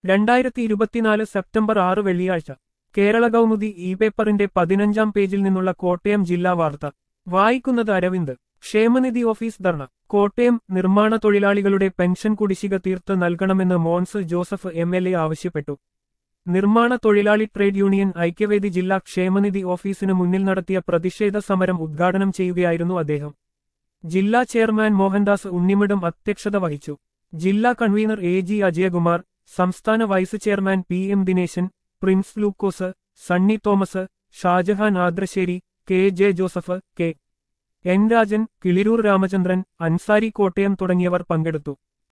രണ്ടായിരത്തി ഇരുപത്തിനാല് സെപ്റ്റംബർ ആറ് വെള്ളിയാഴ്ച കേരള കൗമുദി ഇ പേപ്പറിന്റെ പതിനഞ്ചാം പേജിൽ നിന്നുള്ള കോട്ടയം ജില്ലാ വാർത്ത വായിക്കുന്നത് അരവിന്ദ് ക്ഷേമനിധി ഓഫീസ് ധർണ കോട്ടയം നിർമ്മാണ തൊഴിലാളികളുടെ പെൻഷൻ കുടിശ്ശിക തീർത്ത് നൽകണമെന്ന് Mons Joseph M L A ആവശ്യപ്പെട്ടു നിർമ്മാണ തൊഴിലാളി ട്രേഡ് യൂണിയൻ ഐക്യവേദി ജില്ലാ ക്ഷേമനിധി ഓഫീസിന് മുന്നിൽ നടത്തിയ പ്രതിഷേധ സമരം ഉദ്ഘാടനം ചെയ്യുകയായിരുന്നു അദ്ദേഹം ജില്ലാ ചെയർമാൻ മോഹൻദാസ് ഉണ്ണിമിടം അധ്യക്ഷത വഹിച്ചു ജില്ലാ കൺവീനർ എ ജി അജയകുമാർ സംസ്ഥാന vice chairman P M Dineshan Prince Lukose Sunny Thomas Shajahan Adrassery K J Joseph K N Rajan Kiliroor Ramachandran Ansari Kottayam തുടങ്ങിയവർ പങ്കെടുത്തു